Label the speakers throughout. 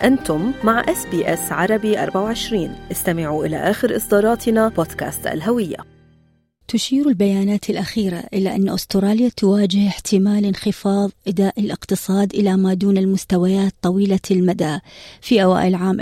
Speaker 1: أنتم مع اس بي اس عربي 24 استمعوا إلى آخر إصداراتنا بودكاست الهوية
Speaker 2: تشير البيانات الأخيرة إلى أن أستراليا تواجه احتمال انخفاض أداء الاقتصاد إلى ما دون المستويات طويلة المدى في أوائل عام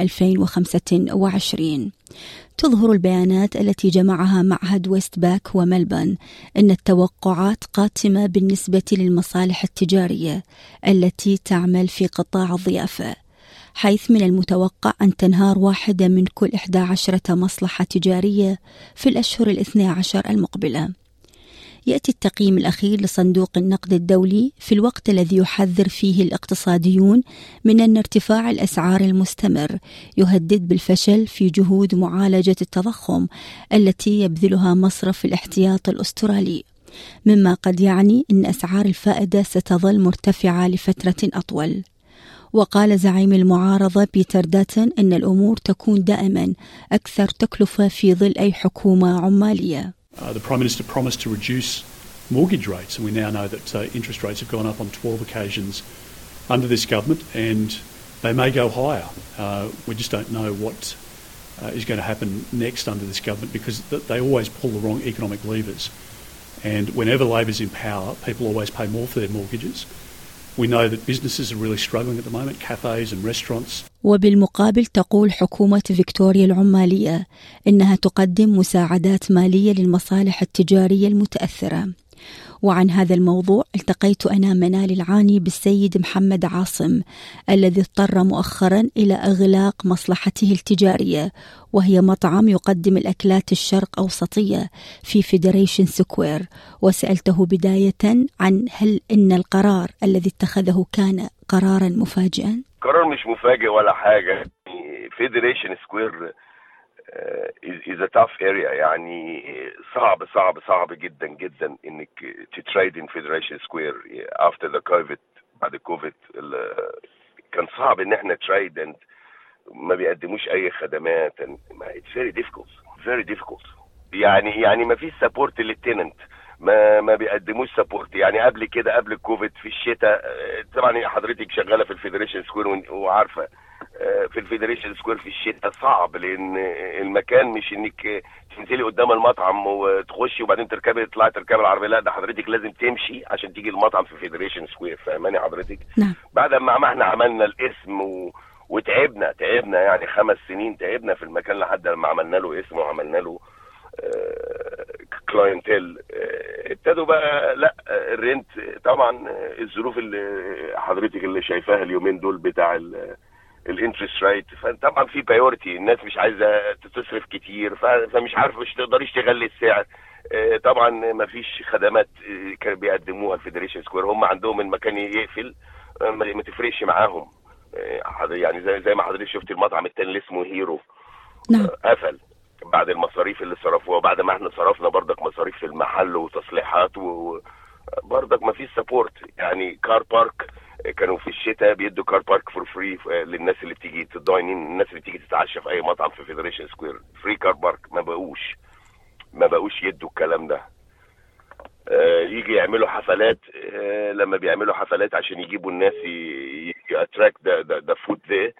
Speaker 2: 2025 تظهر البيانات التي جمعها معهد ويست باك وملبن أن التوقعات قاتمة بالنسبة للمصالح التجارية التي تعمل في قطاع الضيافة حيث من المتوقع أن تنهار واحدة من كل 11 مصلحة تجارية في الأشهر الاثنى عشر المقبلة يأتي التقييم الأخير لصندوق النقد الدولي في الوقت الذي يحذر فيه الاقتصاديون من أن ارتفاع الأسعار المستمر يهدد بالفشل في جهود معالجة التضخم التي يبذلها مصرف الاحتياط الأسترالي مما قد يعني أن أسعار الفائدة ستظل مرتفعة لفترة أطول وقال زعيم المعارضة بيتر داتن أن الأمور تكون دائما أكثر تكلفة في ظل أي حكومة عمالية
Speaker 3: Uh, the Prime Minister promised to reduce mortgage rates, and we now know that uh, interest rates have gone up on 12 occasions under this government, and they may go higher. Uh, we just don't know what uh, is going to happen next under this government because th- they always pull the wrong economic levers. And whenever Labor's in power, people always pay more for their mortgages. We know that businesses are really struggling at the moment, cafes and restaurants.
Speaker 2: وبالمقابل تقول حكومة فيكتوريا العمالية إنها تقدم مساعدات مالية للمصالح التجارية المتأثرة وعن هذا الموضوع التقيت أنا منال العاني بالسيد محمد عاصم الذي اضطر مؤخرا إلى إغلاق مصلحته التجارية وهي مطعم يقدم الأكلات الشرق أوسطية في فيدريشن سكوير وسألته بداية عن هل إن القرار الذي اتخذه كان قرارا مفاجئا؟
Speaker 4: قرار مش مفاجئ ولا حاجة فيدريشن سكوير is a tough area يعني صعب صعب صعب جدا جدا انك تتريد in فيدريشن سكوير after the COVID بعد كوفيد كان صعب ان احنا تريد and ما بيقدموش اي خدمات and it's very difficult very difficult يعني يعني ما فيش سبورت للتننت ما ما بيقدموش سبورت يعني قبل كده قبل الكوفيد في الشتاء طبعا حضرتك شغاله في الفيدريشن سكوير وعارفه في الفيدريشن سكوير في الشتاء صعب لان المكان مش انك تنزلي قدام المطعم وتخشي وبعدين تركبي تطلعي تركبي العربيه لا ده حضرتك لازم تمشي عشان تيجي المطعم في فيدريشن سكوير فاهماني حضرتك؟
Speaker 2: نعم
Speaker 4: بعد ما احنا عملنا الاسم و... وتعبنا تعبنا يعني خمس سنين تعبنا في المكان لحد ما عملنا له اسم وعملنا له كلاينتيل ابتدوا بقى لا الرنت طبعا الظروف اللي حضرتك اللي شايفاها اليومين دول بتاع الانترست ريت فطبعا في بايورتي الناس مش عايزه تصرف كتير فمش عارفه مش تقدريش تغلي السعر طبعا ما فيش خدمات كانوا بيقدموها الفيدريشن سكوير هم عندهم المكان يقفل ما تفرقش معاهم يعني زي زي ما حضرتك شفت المطعم التاني اللي اسمه هيرو
Speaker 2: نعم
Speaker 4: قفل بعد المصاريف اللي صرفوها بعد ما احنا صرفنا بردك مصاريف في المحل وتصليحات وبردك ما فيش سبورت يعني كار بارك كانوا في الشتاء بيدوا كار بارك فور فري للناس اللي بتيجي تداينين الناس اللي بتيجي تتعشى في اي مطعم في فيدريشن سكوير فري كار بارك ما بقوش ما بقوش يدوا الكلام ده آه يجي يعملوا حفلات آه لما بيعملوا حفلات عشان يجيبوا الناس ياتراكت ذا فود ذا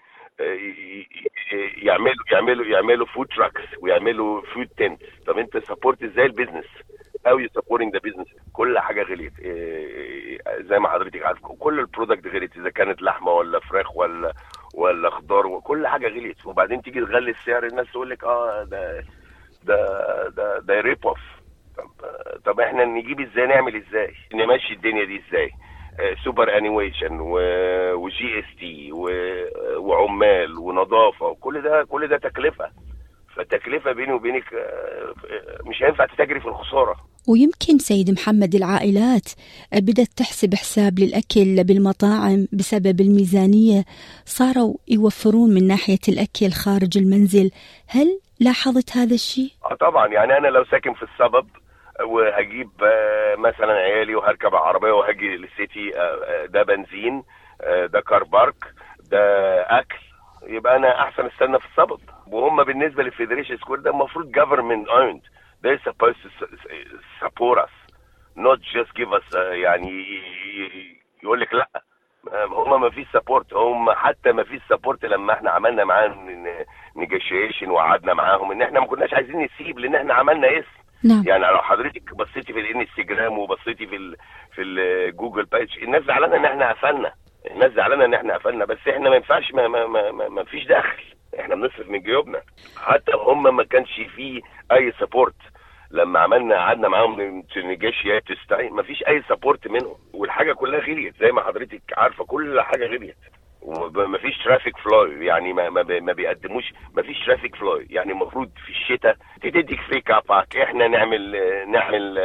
Speaker 4: يعملوا يعملوا يعملوا فود تراكس ويعملوا فود تنت طب انت سبورت ازاي البيزنس او يو سبورتنج ذا بيزنس كل حاجه غليت زي ما حضرتك عارف كل البرودكت غليت اذا كانت لحمه ولا فراخ ولا ولا خضار وكل حاجه غليت وبعدين تيجي تغلي السعر الناس تقول لك اه ده ده ده ده ريب اوف طب طب احنا نجيب ازاي نعمل ازاي نمشي الدنيا دي ازاي سوبر انيويشن وجي اس تي وعمال ونظافه وكل ده كل ده تكلفه فالتكلفه بيني وبينك مش هينفع تتاجري في الخساره
Speaker 2: ويمكن سيد محمد العائلات بدأت تحسب حساب للأكل بالمطاعم بسبب الميزانية صاروا يوفرون من ناحية الأكل خارج المنزل هل لاحظت هذا الشيء؟
Speaker 4: اه طبعا يعني أنا لو ساكن في السبب وهجيب مثلا عيالي وهركب العربيه وهجي للسيتي ده بنزين ده كار بارك ده اكل يبقى انا احسن استنى في السبب وهم بالنسبه للفيدريشن سكوير ده المفروض government owned they're supposed to support us not just give us يعني يقول لك لا هم ما فيش سبورت هم حتى ما فيش سبورت لما احنا عملنا معاهم نيجوشيشن وقعدنا معاهم ان احنا ما كناش عايزين نسيب لان احنا عملنا اسم
Speaker 2: نعم
Speaker 4: يعني لو حضرتك بصيتي في الانستجرام وبصيتي في ال في الجوجل باج الناس زعلانه ان احنا قفلنا الناس زعلانه ان احنا قفلنا بس احنا ما ينفعش ما, ما, ما, ما, ما فيش دخل احنا بنصرف من جيوبنا حتى هم ما كانش فيه اي سبورت لما عملنا قعدنا معاهم نيجوشيات ما فيش اي سبورت منهم والحاجه كلها غليت زي ما حضرتك عارفه كل حاجه غليت وما فيش ترافيك فلو يعني ما ما, ما بيقدموش ما فيش ترافيك فلو يعني المفروض في الشتاء تديك فري كاباك احنا نعمل نعمل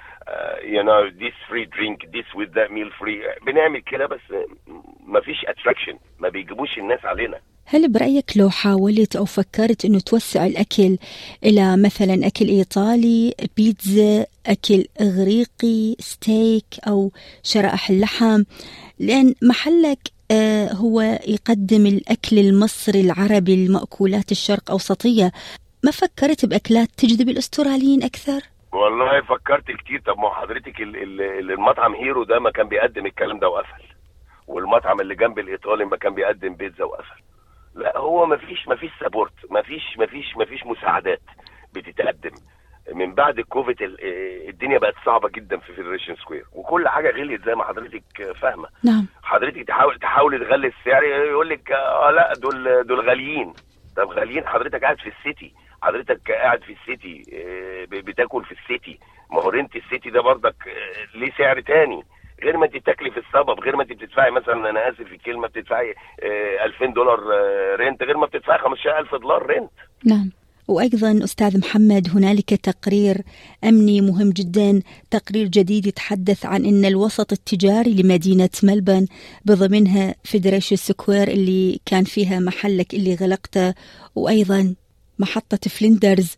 Speaker 4: يو نو ذيس فري درينك ذيس وذ ذات ميل فري بنعمل كده بس ما فيش اتراكشن ما بيجيبوش الناس علينا
Speaker 2: هل برأيك لو حاولت أو فكرت أنه توسع الأكل إلى مثلا أكل إيطالي بيتزا أكل إغريقي ستيك أو شرائح اللحم لأن محلك آه هو يقدم الأكل المصري العربي المأكولات الشرق أوسطية ما فكرت بأكلات تجذب الأستراليين أكثر؟
Speaker 4: والله فكرت كتير طب ما حضرتك المطعم هيرو ده ما كان بيقدم الكلام ده وقفل والمطعم اللي جنب الايطالي ما كان بيقدم بيتزا وقفل لا هو ما فيش ما فيش سبورت ما فيش ما فيش ما فيش مساعدات بتتقدم من بعد الكوفيد الدنيا بقت صعبه جدا في فيدريشن سكوير وكل حاجه غليت زي ما حضرتك فاهمه
Speaker 2: نعم
Speaker 4: حضرتك تحاول تحاول تغلي السعر يقول لك اه لا دول دول غاليين طب غاليين حضرتك قاعد في السيتي حضرتك قاعد في السيتي بتاكل في السيتي ما هو رنت السيتي ده برضك ليه سعر تاني غير ما انت بتاكلي في السبب غير ما انت بتدفعي مثلا انا اسف في الكلمه بتدفعي 2000 دولار رنت غير ما بتدفعي 15000 دولار رنت
Speaker 2: نعم وأيضا أستاذ محمد هنالك تقرير أمني مهم جدا تقرير جديد يتحدث عن أن الوسط التجاري لمدينة ملبن بضمنها فيدريشن سكوير اللي كان فيها محلك اللي غلقته وأيضا محطة فلندرز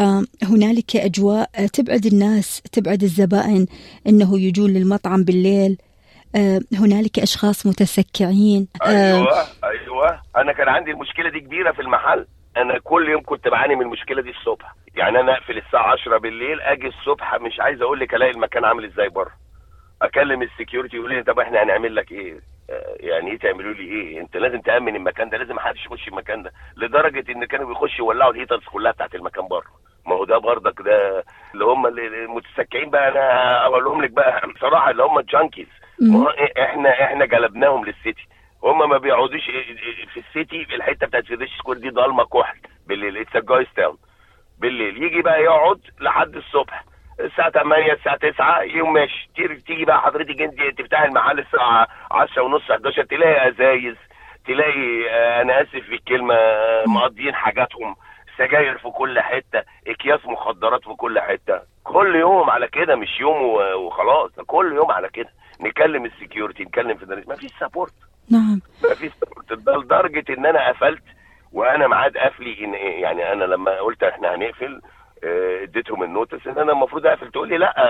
Speaker 2: هنالك أجواء تبعد الناس تبعد الزبائن أنه يجون للمطعم بالليل هنالك أشخاص متسكعين
Speaker 4: أيوة أيوة أنا كان عندي المشكلة دي كبيرة في المحل انا كل يوم كنت بعاني من المشكله دي الصبح يعني انا اقفل الساعه 10 بالليل اجي الصبح مش عايز اقول لك الاقي المكان عامل ازاي بره اكلم السكيورتي يقول لي طب احنا هنعمل لك ايه آه يعني ايه تعملوا لي ايه انت لازم تامن المكان ده لازم محدش يخش المكان ده لدرجه ان كانوا بيخشوا يولعوا الهيترز كلها بتاعت المكان بره ما هو ده بردك ده اللي هم المتسكعين بقى انا اقول لهم لك بقى بصراحه اللي هم الجانكيز احنا احنا جلبناهم للسيتي هم ما بيقعدوش في السيتي الحته بتاعت فيدريش سكوير دي ضلمه كحل بالليل اتس جايز تاون بالليل يجي بقى يقعد لحد الصبح الساعة 8 الساعة 9 يوم ماشي تيجي بقى حضرتك انت تفتحي المحل الساعة 10 ونص 11 تلاقي ازايز تلاقي آه انا اسف في الكلمة مقضيين حاجاتهم سجاير في كل حتة اكياس مخدرات في كل حتة كل يوم على كده مش يوم وخلاص كل يوم على كده نكلم السكيورتي نكلم في ما فيش سبورت
Speaker 2: نعم
Speaker 4: ما فيش لدرجه ان انا قفلت وانا ميعاد قفلي ان يعني انا لما قلت احنا هنقفل اديتهم النوتس ان انا المفروض اقفل تقول لي لا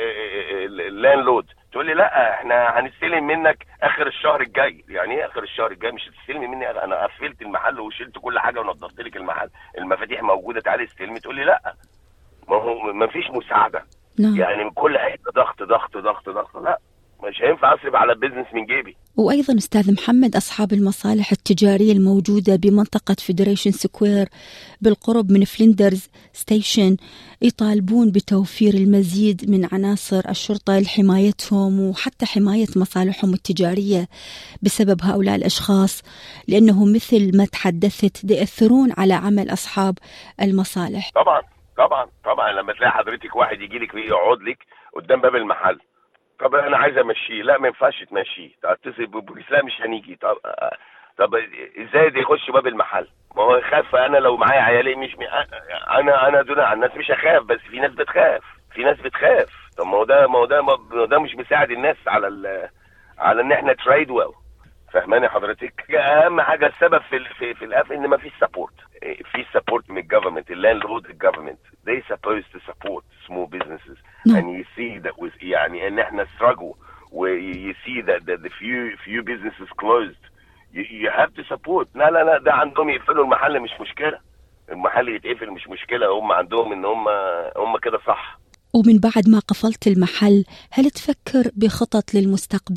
Speaker 4: اللاند لود تقول لي لا احنا هنستلم منك اخر الشهر الجاي يعني ايه اخر الشهر الجاي مش هتستلمي مني انا قفلت المحل وشلت كل حاجه ونضفت لك المحل المفاتيح موجوده تعالي استلمي تقول لي لا ما هو ما فيش مساعده
Speaker 2: نعم.
Speaker 4: يعني من كل حته ضغط ضغط ضغط ضغط لا مش هينفع اصرف على البيزنس من جيبي
Speaker 2: وايضا استاذ محمد اصحاب المصالح التجاريه الموجوده بمنطقه فيدريشن سكوير بالقرب من فلندرز ستيشن يطالبون بتوفير المزيد من عناصر الشرطه لحمايتهم وحتى حمايه مصالحهم التجاريه بسبب هؤلاء الاشخاص لانه مثل ما تحدثت ياثرون على عمل اصحاب المصالح
Speaker 4: طبعا طبعا طبعا لما تلاقي حضرتك واحد يجي لك يقعد لك قدام باب المحل طب انا عايز امشيه لا ما ينفعش تمشيه اتصل بالبوليس لا مش هنيجي طب طب ازاي ده يخش باب المحل ما هو يخاف انا لو معايا عيالي مش م... انا انا دون عن الناس مش هخاف بس في ناس بتخاف في ناس بتخاف طب ما هو ده ما هو ده ما ده مش مساعد الناس على ال... على ان احنا تريد ويل فاهماني حضرتك اهم حاجه السبب في في, في القفل ان ما فيش سبورت في سبورت من الجفرمنت اللاند لود الجفرمنت they supposed to support small businesses
Speaker 2: No.
Speaker 4: and you see that with يعني ان احنا struggle where you see that the, the few few businesses closed you, you have to support لا لا لا ده عندهم يقفلوا المحل مش مشكله المحل يتقفل مش مشكله هم عندهم ان هم هم كده صح
Speaker 2: ومن بعد ما قفلت المحل هل تفكر بخطط للمستقبل؟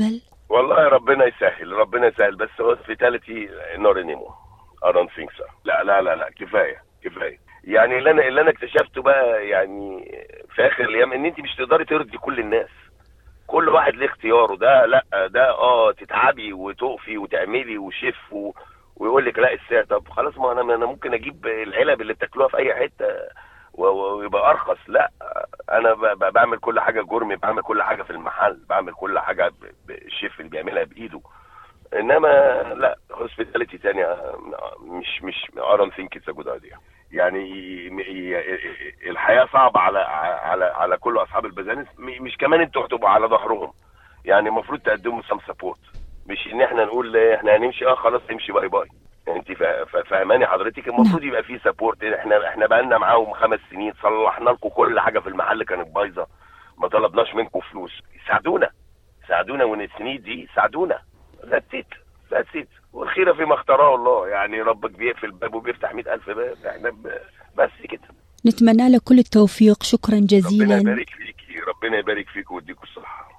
Speaker 4: والله ربنا يسهل ربنا يسهل بس هوسبيتاليتي نوت انيمور I don't think so لا لا لا لا كفايه كفايه يعني اللي انا اللي انا اكتشفته بقى يعني في اخر الايام ان انت مش تقدري ترضي كل الناس كل واحد ليه اختياره ده لا ده اه تتعبي وتقفي وتعملي وشف و... ويقول لك لا السعر طب خلاص ما انا انا ممكن اجيب العلب اللي بتاكلوها في اي حته و- و- ويبقى ارخص لا انا ب- ب- بعمل كل حاجه جرمي بعمل كل حاجه في المحل بعمل كل حاجه ب- ب- الشيف اللي بيعملها بايده انما لا هوسبيتاليتي تانية مش مش I don't think it's a good idea يعني ي- ي- الحياه صعبه على على على كل اصحاب البزنس م- مش كمان انتوا هتبقوا على ظهرهم يعني المفروض تقدموا سم سبورت مش ان احنا نقول احنا هنمشي اه خلاص امشي باي باي انت فا- فا- فاهماني حضرتك المفروض يبقى في سبورت احنا احنا بقالنا معاهم خمس سنين صلحنا لكم كل حاجه في المحل كانت بايظه ما طلبناش منكم فلوس ساعدونا ساعدونا ونسنيد دي ساعدونا ذاتس ات ذاتس ات والخيره فيما اختاره الله يعني ربك بيقفل باب وبيفتح مئة ألف باب احنا ب- بس كده
Speaker 2: نتمنى لك كل التوفيق شكرا
Speaker 4: ربنا
Speaker 2: جزيلا
Speaker 4: يبارك فيكي ربنا يبارك فيك ويديكوا الصحه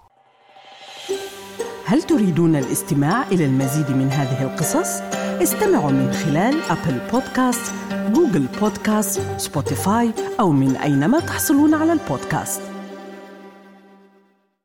Speaker 5: هل تريدون الاستماع إلى المزيد من هذه القصص؟ استمعوا من خلال أبل بودكاست، جوجل بودكاست، سبوتيفاي أو من أينما تحصلون على البودكاست